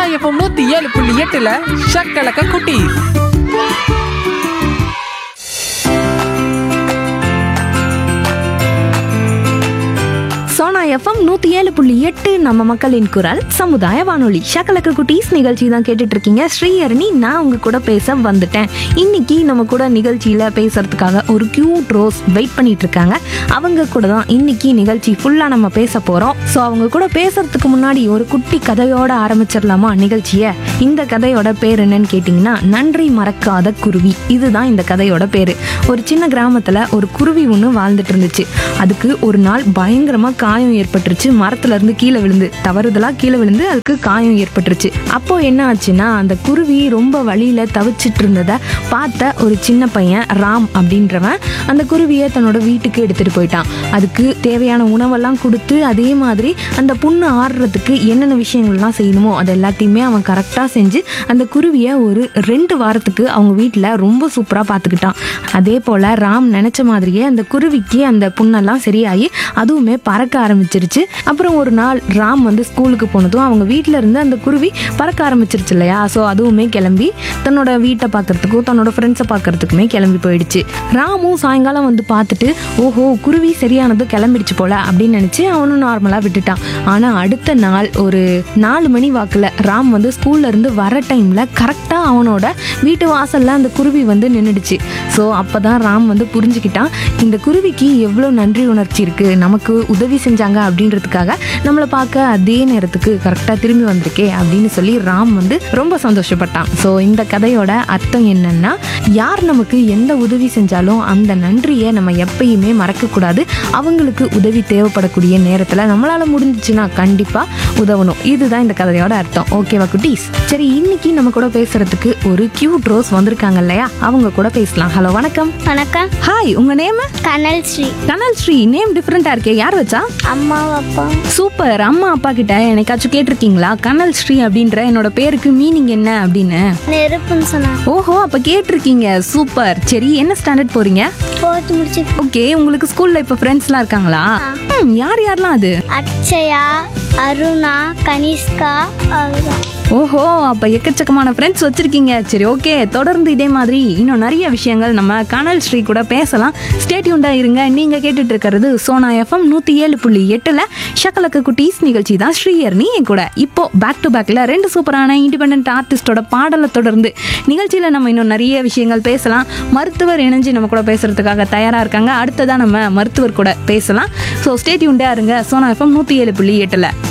FM நூத்தி ஏழு புள்ளி எட்டுல ஷக்கலக்க குட்டி சோனா எஃப்எம் நூற்றி ஏழு புள்ளி எட்டு நம்ம மக்களின் குரல் சமுதாய வானொலி ஷக்கலக்கு குட்டீஸ் நிகழ்ச்சி தான் கேட்டுட்டு இருக்கீங்க ஸ்ரீஹரணி நான் உங்க கூட பேச வந்துட்டேன் இன்னைக்கு நம்ம கூட நிகழ்ச்சியில் பேசுறதுக்காக ஒரு கியூட் ரோஸ் வெயிட் பண்ணிட்டு இருக்காங்க அவங்க கூட தான் இன்னைக்கு நிகழ்ச்சி ஃபுல்லாக நம்ம பேச போகிறோம் ஸோ அவங்க கூட பேசுறதுக்கு முன்னாடி ஒரு குட்டி கதையோட ஆரம்பிச்சிடலாமா நிகழ்ச்சியை இந்த கதையோட பேர் என்னன்னு கேட்டிங்கன்னா நன்றி மறக்காத குருவி இதுதான் இந்த கதையோட பேர் ஒரு சின்ன கிராமத்தில் ஒரு குருவி ஒன்று வாழ்ந்துட்டு இருந்துச்சு அதுக்கு ஒரு நாள் பயங்கரமாக காயம் ஏற்பட்டுருச்சு மரத்துல இருந்து கீழே விழுந்து தவறுதலா கீழே விழுந்து அதுக்கு காயம் ஏற்பட்டுருச்சு அப்போ என்ன ஆச்சுன்னா அந்த குருவி ரொம்ப வழியில தவிச்சிட்டு இருந்ததை பார்த்த ஒரு சின்ன பையன் ராம் அப்படின்றவன் அந்த குருவியை தன்னோட வீட்டுக்கு எடுத்துட்டு போயிட்டான் அதுக்கு தேவையான உணவெல்லாம் கொடுத்து அதே மாதிரி அந்த புண்ணு ஆடுறதுக்கு என்னென்ன விஷயங்கள்லாம் செய்யணுமோ அது எல்லாத்தையுமே அவன் கரெக்டாக செஞ்சு அந்த குருவியை ஒரு ரெண்டு வாரத்துக்கு அவங்க வீட்டில் ரொம்ப சூப்பராக பார்த்துக்கிட்டான் அதே போல் ராம் நினச்ச மாதிரியே அந்த குருவிக்கு அந்த புண்ணெல்லாம் சரியாகி அதுவுமே பறக்க ஆரம்பிச்சிருச்சு அப்புறம் ஒரு நாள் ராம் வந்து ஸ்கூலுக்கு போனதும் அவங்க வீட்டில் இருந்து அந்த குருவி பறக்க ஆரம்பிச்சிருச்சு இல்லையா ஸோ அதுவுமே கிளம்பி தன்னோட வீட்டை பார்க்கறதுக்கும் தன்னோட ஃப்ரெண்ட்ஸை பார்க்கறதுக்குமே கிளம்பி போயிடுச்சு ராமும் சாயங்காலம் வந்து பார்த்துட்டு ஓஹோ குருவி சரியானது கிளம்பிடுச்சு போல அப்படின்னு நினச்சி அவனும் நார்மலாக விட்டுட்டான் ஆனால் அடுத்த நாள் ஒரு நாலு மணி வாக்கில் ராம் வந்து ஸ்கூல்ல இருந்து வர டைமில் கரெக்டாக அவனோட வீட்டு வாசல்ல அந்த குருவி வந்து நின்றுடுச்சு ஸோ அப்போ தான் ராம் வந்து புரிஞ்சுக்கிட்டான் இந்த குருவிக்கு எவ்வளோ நன்றி உணர்ச்சி இருக்குது நமக்கு உதவி செஞ்சாங்க அப்படின்றதுக்காக நம்மளை பார்க்க அதே நேரத்துக்கு கரெக்டாக திரும்பி வந்திருக்கே அப்படின்னு சொல்லி ராம் வந்து ரொம்ப சந்தோஷப்பட்டான் ஸோ இந்த கதையோட அர்த்தம் என்னன்னா யார் நமக்கு எந்த உதவி செஞ்சாலும் அந்த நன்றியை நம்ம எப்பயுமே மறக்கக்கூடாது அவங்களுக்கு உதவி தேவைப்படக்கூடிய நேரத்தில் நம்மளால் முடிஞ்சிச்சுன்னா கண்டிப்பாக உதவணும் இதுதான் இந்த கதையோட அர்த்தம் ஓகேவா குட்டீஸ் சரி இன்னைக்கு நம்ம கூட பேசுறதுக்கு ஒரு கியூட் ரோஸ் வந்திருக்காங்க இல்லையா அவங்க கூட பேசலாம் ஹலோ வணக்கம் வணக்கம் ஹாய் உங்க நேம் கனல் ஸ்ரீ கனல் ஸ்ரீ நேம் டிஃப்ரெண்டா இருக்கே யார் வச்சா அம்மா அப்பா சூப்பர் அம்மா அப்பா கிட்ட எனக்காச்சும் கேட்டிருக்கீங்களா கனல் ஸ்ரீ அப்படின்ற என்னோட பேருக்கு மீனிங் என்ன அப்படின்னு நெருப்புன்னு சொன்னாங்க ஓஹோ அப்ப கேட்டிருக்கீங்க சூப்பர் சரி என்ன ஸ்டாண்டர்ட் போறீங்க போட்டு முடிச்சு ஓகே உங்களுக்கு ஸ்கூல்ல இப்ப ஃப்ரெண்ட்ஸ்லாம் இருக்காங்களா ம், யார் யாரெல்லாம் அது அக்ஷயா அருணா கனிஷ்கா அவ்வளோதான் ஓஹோ அப்ப எக்கச்சக்கமான ஃப்ரெண்ட்ஸ் வச்சிருக்கீங்க சரி ஓகே தொடர்ந்து இதே மாதிரி இன்னும் நிறைய விஷயங்கள் நம்ம கனல் ஸ்ரீ கூட பேசலாம் ஸ்டேட்யூண்டா இருங்க நீங்க கேட்டுட்டு இருக்கிறது சோனா எஃப்எம் நூத்தி ஏழு புள்ளி எட்டுல ஷக்கலக்கு குட்டீஸ் நிகழ்ச்சி தான் ஸ்ரீயர்னி என் கூட இப்போ பேக் டு பேக்ல ரெண்டு சூப்பரான இண்டிபெண்ட் ஆர்டிஸ்டோட பாடலை தொடர்ந்து நிகழ்ச்சியில நம்ம இன்னும் நிறைய விஷயங்கள் பேசலாம் மருத்துவர் இணைஞ்சு நம்ம கூட பேசுறதுக்காக தயாரா இருக்காங்க அடுத்ததா நம்ம மருத்துவர் கூட பேசலாம் ஸோ ஸ்டேட்யூண்டா இருங்க சோனா எஃப்எம் நூத்தி ஏழு புள்ளி எட்டுல